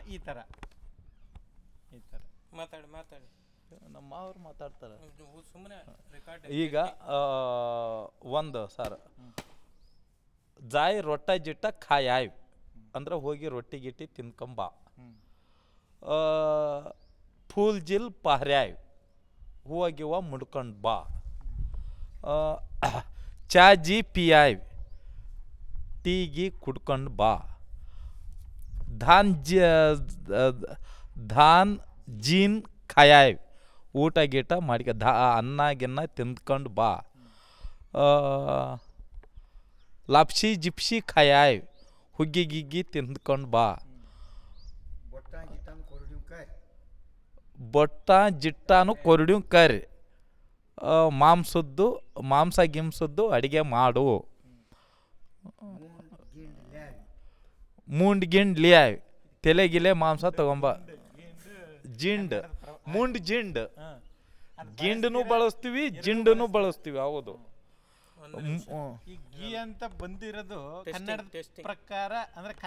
ಈ ಥರ ಈ ಥರ ಮಾತಾಡಿ ಮಾತಾಡಿ ನಮ್ಮ ಅವ್ರು ಮಾತಾಡ್ತಾರೆ ಸುಮ್ಮನೆ ರೆಕಾರ್ಡ್ ಈಗ ಆ, ಒಂದು ಸರ್ ಜಾಯ್ ರೊಟ್ಟ ಜಿಟ್ಟ ಖಾಯಾಯ್ ಅಂದ್ರೆ ಹೋಗಿ ರೊಟ್ಟಿ ಗಿಟ್ಟಿ ತಿನ್ಕೊಂಬ ಆ, ಫೂಲ್ ಜಿಲ್ ಪಹರ್ಯಾಯ್ ಹೂವ ಗಿವ ಮುಡ್ಕೊಂಡು ಬಾ ಆ, ಚಾ ಜಿ ಪಿಯಾಯ್ ಟೀಗಿ ಕುಡ್ಕೊಂಡು ಬಾ ಧಾನ್ ಜ ಧಾನ್ ಜೀನ್ ಖಾಯಾಯ್ ಊಟ ಗೀಟ ಮಾಡ್ಕ ಧಾ ಅನ್ನ ಗಿನ್ನ ತಿಂದ್ಕೊಂಡು ಬಾ ಆ, ಲಾಪ್ಸಿ ಜಿಪ್ಸಿ ಖಾಯಾಯ್ ಹುಗ್ಗಿ ಗಿಗ್ಗಿ ತಿಂದ್ಕೊಂಡು ಬಾ ಬೊಟ್ಟ ಜಿಟ್ಟಾನು ಕೊರಡ್ಯೂ ಕರಿ ಆ, ಮಾಂಸದ್ದು ಮಾಂಸ ಗಿಂಸದ್ದು ಅಡಿಗೆ ಮಾಡು ಮುಂಡ್ ಗಿಂಡ್ ಲಿಯಾಯ್ ತಲೆ ಗಿಲೆ ಮಾಂಸ ತಗೊಂಬ ಜಿಂಡ್ ಮುಂಡ್ ಜಿಂಡ್ ಗಿಂಡನು ಬಳಸ್ತೀವಿ ಜಿಂಡನು ಬಳಸ್ತೀವಿ ಹೌದು ಮ್- ಈ ಗೀ ಅಂತ ಬಂದಿರೋದು Testing, ಕನ್ನಡದ testing. ಪ್ರಕಾರ ಅಂದ್ರೆ